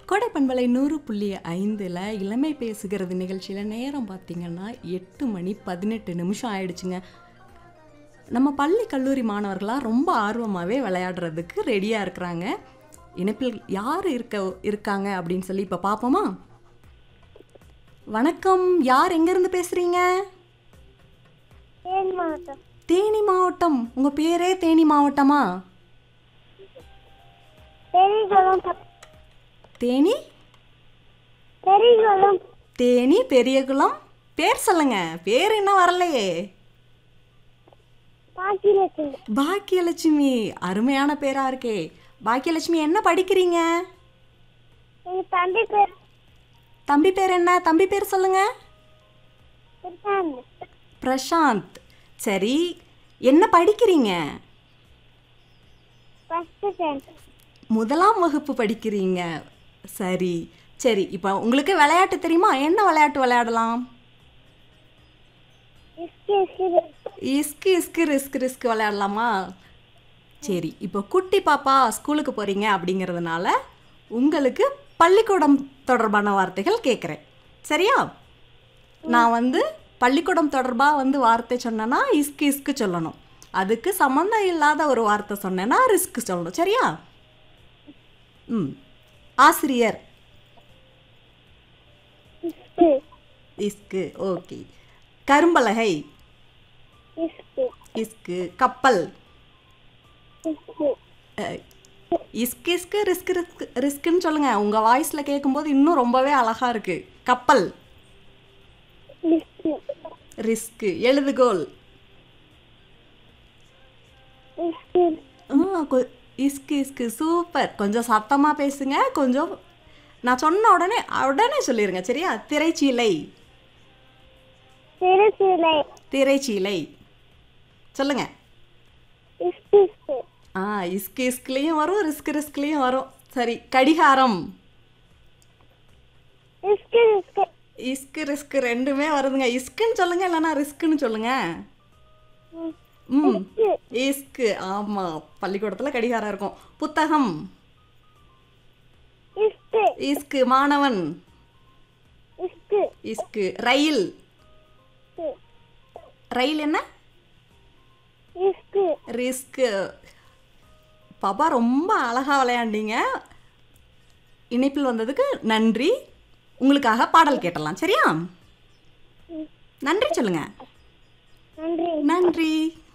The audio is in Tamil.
கோடை பண்பலை நூறு புள்ளி ஐந்தில் இளமை பேசுகிறது நிகழ்ச்சியில் நேரம் பார்த்தீங்கன்னா எட்டு மணி பதினெட்டு நிமிஷம் ஆயிடுச்சுங்க நம்ம பள்ளி கல்லூரி மாணவர்களாக ரொம்ப ஆர்வமாகவே விளையாடுறதுக்கு ரெடியாக இருக்கிறாங்க இணைப்பில் யார் இருக்க இருக்காங்க அப்படின்னு சொல்லி இப்போ பார்ப்போமா வணக்கம் யார் எங்கேருந்து பேசுகிறீங்க தேனி மாவட்டம் தேனி மாவட்டம் உங்கள் பேரே தேனி மாவட்டமா பெரியகுளம் ப- தேனி பெரியகுளம் தேனி பெரியகுளம் பேர் சொல்லுங்க பேர் இன்னும் வரலையே பாக்கியலட்சுமி பாக்கியலட்சுமி அருமையான பேரா இருக்கே பாக்கியலட்சுமி என்ன படிக்கிறீங்க எங்க தம்பி பேர் தம்பி பேர் என்ன தம்பி பேர் சொல்லுங்க பிரசாந்த் பிரசாந்த் சரி என்ன படிக்கிறீங்க ஃபர்ஸ்ட் ஸ்டாண்டர்ட் முதலாம் வகுப்பு படிக்கிறீங்க சரி சரி இப்போ உங்களுக்கு விளையாட்டு தெரியுமா என்ன விளையாட்டு விளையாடலாம் இஸ்கி இஸ்கி இஸ்கு இஸ்கு ரிஸ்க் ரிஸ்க் விளையாடலாமா சரி இப்போ குட்டி பாப்பா ஸ்கூலுக்கு போகிறீங்க அப்படிங்கிறதுனால உங்களுக்கு பள்ளிக்கூடம் தொடர்பான வார்த்தைகள் கேட்குறேன் சரியா நான் வந்து பள்ளிக்கூடம் தொடர்பாக வந்து வார்த்தை சொன்னேன்னா இஸ்கு இஸ்கு சொல்லணும் அதுக்கு சம்மந்தம் இல்லாத ஒரு வார்த்தை சொன்னேன்னா ரிஸ்க் சொல்லணும் சரியா ம் ஆசிரியர் இஸ்கு இஸ்கு ஓகே கரும்பலகை இஸ்கு இஸ்கு கப்பல் இஸ்கு அஹ், இஸ்கு இஸ்கு ரிஸ்க் ரிஸ்க் ரிஸ்க்குன்னு சொல்லுங்க உங்க வாய்ஸ்ல கேட்கும்போது இன்னும் ரொம்பவே அழகா இருக்கு கப்பல் இஸ்கு ரிஸ்க் எழுதுகோல் இஸ்கு ஆ, கொ- இஸ்கு இஸ்கு சூப்பர் கொஞ்சம் சத்தமா பேசுங்க கொஞ்சம் நான் சொன்ன உடனே உடனே சொல்லிடுங்க சரியா திரைச்சீலை திருச்சிலை திரைச்சீலை சொல்லுங்க இஸ்கு இஸ்கு ஆ இஸ்கு இஸ்குலேயும் வரும் ரிஸ்க் ரிஸ்க்லேயும் வரும் சரி கடிகாரம் இஸ்கு இஸ்கு இஸ்கு ரிஸ்க் ரெண்டுமே வருதுங்க இஸ்க்குன்னு சொல்லுங்க இல்லைன்னா ரிஸ்க்குன்னு சொல்லுங்க ம். ம் இஸ்கு இஸ்கு ஆமாம் பள்ளிக்கூடத்தில் கடிகாரம் இருக்கும் புத்தகம் இஸ்கு இஸ்கு மாணவன் இஸ்கு இஸ்கு ரயில் இஸ்கு ரயில் என்ன இஸ்கு ரிஸ்க்கு பாப்பா ரொம்ப அழகாக விளையாண்டீங்க இணைப்பில் வந்ததுக்கு நன்றி உங்களுக்காக பாடல் கேட்டலாம் சரியா நன்றி சொல்லுங்க நன்றி நன்றி